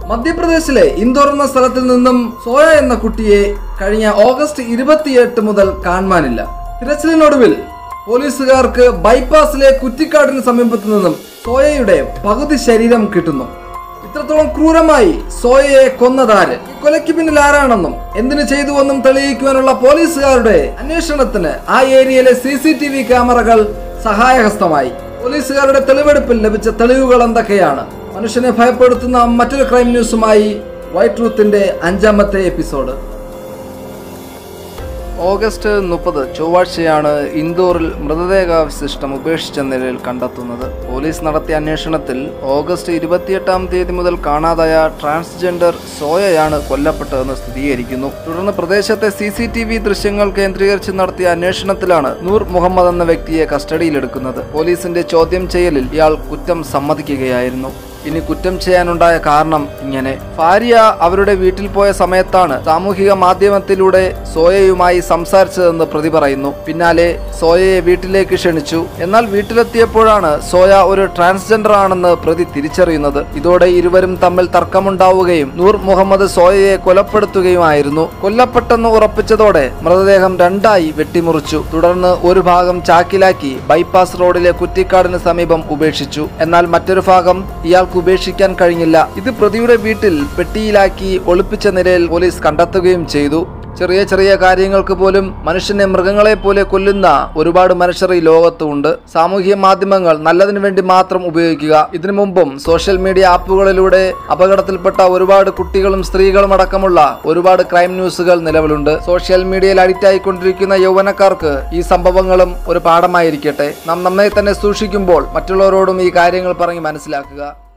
മധ്യപ്രദേശിലെ ഇൻദോർ എന്ന സ്ഥലത്തിൽ നിന്നും സോയ എന്ന കുട്ടിയെ കഴിഞ്ഞ ഓഗസ്റ്റ് ഇരുപത്തിയെട്ട് മുതൽ കാണുവാനില്ല തിരച്ചിലിനൊടുവിൽ പോലീസുകാർക്ക് ബൈപ്പാസിലെ കുറ്റിക്കാടിന് സമീപത്തു നിന്നും സോയയുടെ പകുതി ശരീരം കിട്ടുന്നു ഇത്രത്തോളം ക്രൂരമായി സോയയെ കൊന്നതാര് ഈ കൊലയ്ക്ക് പിന്നിൽ ആരാണെന്നും എന്തിനു ചെയ്തുവെന്നും തെളിയിക്കുവാനുള്ള പോലീസുകാരുടെ അന്വേഷണത്തിന് ആ ഏരിയയിലെ സി സി ടി വി ക്യാമറകൾ സഹായഹസ്തമായി പോലീസുകാരുടെ തെളിവെടുപ്പിൽ ലഭിച്ച തെളിവുകൾ എന്തൊക്കെയാണ് മനുഷ്യനെ ഭയപ്പെടുത്തുന്ന മറ്റൊരു ക്രൈം ന്യൂസുമായി വൈറ്റ് ട്രൂത്തിന്റെ അഞ്ചാമത്തെ എപ്പിസോഡ് ഓഗസ്റ്റ് മുപ്പത് ചൊവ്വാഴ്ചയാണ് ഇൻഡോറിൽ മൃതദേഹാവശിഷ്ടം ഉപേക്ഷിച്ച നിലയിൽ കണ്ടെത്തുന്നത് പോലീസ് നടത്തിയ അന്വേഷണത്തിൽ ഓഗസ്റ്റ് ഇരുപത്തിയെട്ടാം തീയതി മുതൽ കാണാതായ ട്രാൻസ്ജെൻഡർ സോയയാണ് കൊല്ലപ്പെട്ടതെന്ന് സ്ഥിരീകരിക്കുന്നു തുടർന്ന് പ്രദേശത്തെ സി സി ടി വി ദൃശ്യങ്ങൾ കേന്ദ്രീകരിച്ച് നടത്തിയ അന്വേഷണത്തിലാണ് നൂർ മുഹമ്മദ് എന്ന വ്യക്തിയെ കസ്റ്റഡിയിലെടുക്കുന്നത് പോലീസിന്റെ ചോദ്യം ചെയ്യലിൽ ഇയാൾ കുറ്റം സമ്മതിക്കുകയായിരുന്നു ഇനി കുറ്റം ചെയ്യാനുണ്ടായ കാരണം ഇങ്ങനെ ഭാര്യ അവരുടെ വീട്ടിൽ പോയ സമയത്താണ് സാമൂഹിക മാധ്യമത്തിലൂടെ സോയയുമായി സംസാരിച്ചതെന്ന് പ്രതി പറയുന്നു പിന്നാലെ സോയയെ വീട്ടിലേക്ക് ക്ഷണിച്ചു എന്നാൽ വീട്ടിലെത്തിയപ്പോഴാണ് സോയ ഒരു ട്രാൻസ്ജെൻഡർ ആണെന്ന് പ്രതി തിരിച്ചറിയുന്നത് ഇതോടെ ഇരുവരും തമ്മിൽ തർക്കമുണ്ടാവുകയും നൂർ മുഹമ്മദ് സോയയെ കൊലപ്പെടുത്തുകയുമായിരുന്നു കൊല്ലപ്പെട്ടെന്ന് ഉറപ്പിച്ചതോടെ മൃതദേഹം രണ്ടായി വെട്ടിമുറിച്ചു തുടർന്ന് ഒരു ഭാഗം ചാക്കിലാക്കി ബൈപ്പാസ് റോഡിലെ കുറ്റിക്കാടിന് സമീപം ഉപേക്ഷിച്ചു എന്നാൽ മറ്റൊരു ഭാഗം ഇയാൾക്ക് ഉപേക്ഷിക്കാൻ കഴിഞ്ഞില്ല ഇത് പ്രതിയുടെ വീട്ടിൽ പെട്ടിയിലാക്കി ഒളിപ്പിച്ച നിലയിൽ പോലീസ് കണ്ടെത്തുകയും ചെയ്തു ചെറിയ ചെറിയ കാര്യങ്ങൾക്ക് പോലും മനുഷ്യനെ മൃഗങ്ങളെ പോലെ കൊല്ലുന്ന ഒരുപാട് മനുഷ്യർ ഈ ലോകത്തുണ്ട് സാമൂഹിക മാധ്യമങ്ങൾ നല്ലതിനു വേണ്ടി മാത്രം ഉപയോഗിക്കുക ഇതിനു മുമ്പും സോഷ്യൽ മീഡിയ ആപ്പുകളിലൂടെ അപകടത്തിൽപ്പെട്ട ഒരുപാട് കുട്ടികളും സ്ത്രീകളും അടക്കമുള്ള ഒരുപാട് ക്രൈം ന്യൂസുകൾ നിലവിലുണ്ട് സോഷ്യൽ മീഡിയയിൽ അഡിക്റ്റ് ആയിക്കൊണ്ടിരിക്കുന്ന യൗവനക്കാർക്ക് ഈ സംഭവങ്ങളും ഒരു പാഠമായിരിക്കട്ടെ നാം നമ്മെ തന്നെ സൂക്ഷിക്കുമ്പോൾ മറ്റുള്ളവരോടും ഈ കാര്യങ്ങൾ പറഞ്ഞ് മനസ്സിലാക്കുക